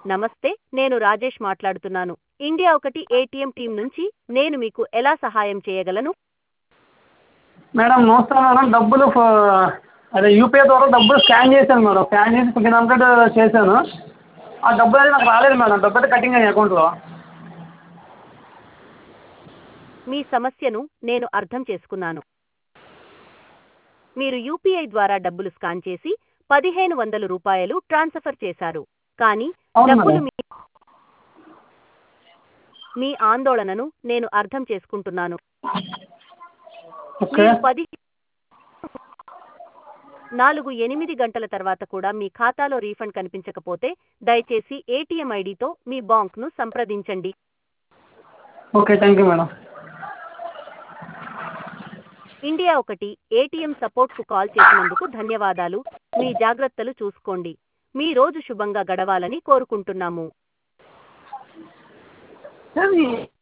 నమస్తే నేను రాజేష్ మాట్లాడుతున్నాను ఇండియా ఒకటి ఏటీఎం టీం నుంచి నేను మీకు ఎలా సహాయం చేయగలను మేడం నమస్కారం మేడం డబ్బులు ఫ- అదే యూపీఐ ద్వారా డబ్బులు స్కాన్ చేశాను మేడం స్కాన్ చేసి ఫిఫ్టీన్ హండ్రెడ్ చేశాను ఆ డబ్బులు అనేది నాకు రాలేదు మేడం డబ్బు అయితే కటింగ్ అయ్యాయి అకౌంట్లో మీ సమస్యను నేను అర్థం చేసుకున్నాను మీరు యూపీఐ ద్వారా డబ్బులు స్కాన్ చేసి పదిహేను వందల రూపాయలు ట్రాన్స్ఫర్ చేశారు కానీ అవును డబ్బులు మేడం. మీ మీ ఆందోళనను నేను అర్థం చేసుకుంటున్నాను ఓకే మీరు పది నాలుగు ఎనిమిది గంటల తర్వాత కూడా మీ ఖాతాలో రీఫండ్ కనిపించకపోతే దయచేసి ఏటీఎం ఐడితో మీ బాంక్ను సంప్రదించండి okay thank you madam India ఒకటి ఏటీఎం సపోర్ట్కు కాల్ చేసినందుకు ధన్యవాదాలు మీ జాగ్రత్తలు చూసుకోండి మీ రోజు శుభంగా గడవాలని కోరుకుంటున్నాము ఏది